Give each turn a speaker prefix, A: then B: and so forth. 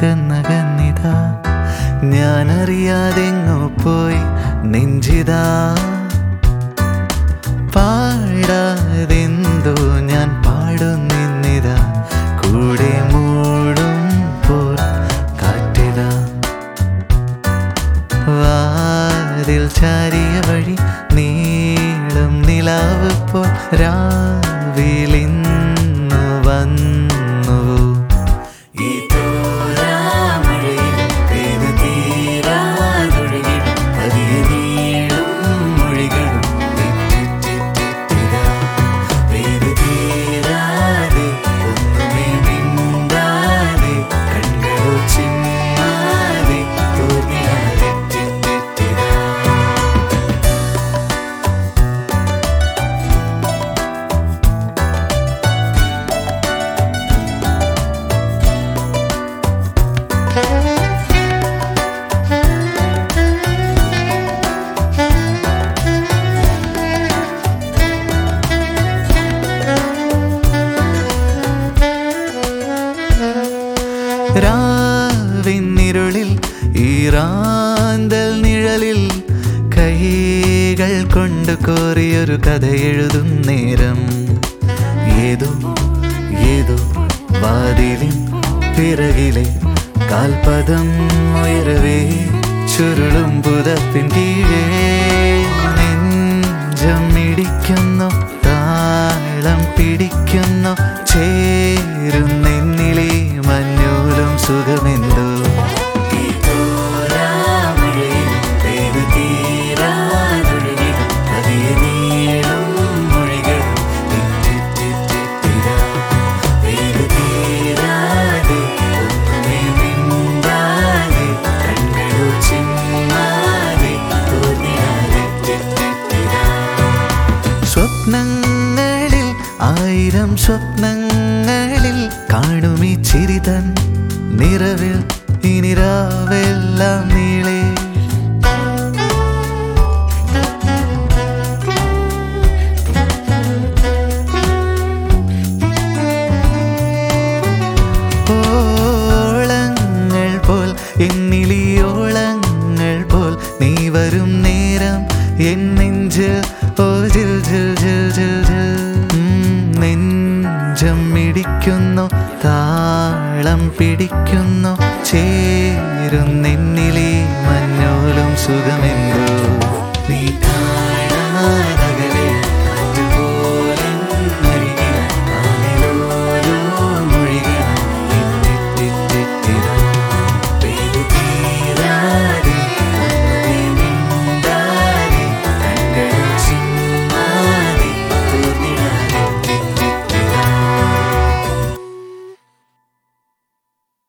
A: അകന്നകന്നിതാ ഞാനറിയാതെങ്ങോ പോയി നെഞ്ചിതാ പാടാതെന്തോ ഞാൻ പാടുന്നിന്നിതാ കൂടെ മൂടും പോൽ കാറ്റിതാ വാതിൽ ചാരിയ വഴി നീളും നിലാവ് പോൽ രാവിലിന്നു വന്നു ഈ തോരാമഴയിൽ പെയ്തു തീരാതൊഴുകിൽ പതിയെ നീളും മൊഴികളും തെറ്റിറ്റിറ്റിറ്റിതാ. പെയ്തു തീരാതെ ഒന്നുമേ മിണ്ടാതെ കണ്ണുകൾ ചിമ്മാതെ തോന്നിയാതെ റ്റിറ്റിറ്റിതാ. രാവിന്നിരുളിൽ ഈറാന്തൽ നിഴലിൽ കൈകൾ കൊണ്ട് കോറിയൊരു കഥ എഴുതും നേരം ഏതോ ഏതോ വാതിലിൻ പിറകിലെ കാൽപദം ഉയരവേ ചുരുളും പുതപ്പിൻ കീഴേ നെഞ്ചം ഇടിക്കുന്നു താളം പിടിക്കുന്നു ചേരുന്നെന്നിലെ മഞ്ഞോലും സുഖമെന്തോ ഈ തോരാമഴയിൽ പെയ്തു തീരാതൊഴുകിൽ പതിയെ നീളും മൊഴികളും തെറ്റിറ്റിറ്റിറ്റിതാ. പെയ്തു തീരാതെ ഒന്നുമേ മിണ്ടാതെ കണ്ണുകൾ ചിമ്മാതെ തോന്നിയാതെ തെറ്റിറ്റിതാ. സ്വപ്നങ്ങളിൽ ആയിരം സ്വപ്നങ്ങളിൽ കാണും ഈ ചിരിതൻ നിറവിൽ ഇനി രാവെല്ലാം നീളേ ഓളങ്ങൾ പോൽ എന്നിളിയോളങ്ങൾ പോൽ നീ വരും നേരം എൻ നെഞ്ചിൽ ഓ ജിൽ ജിൽ ജിൽ ജിൽ ജിൽ ഉം, നെഞ്ചം ഇടിക്കുന്നു താളം പിടിക്കുന്നു ചേരുന്നെന്നിലെ മഞ്ഞോലും സുഖമെന്തോ നീ കാണാതെ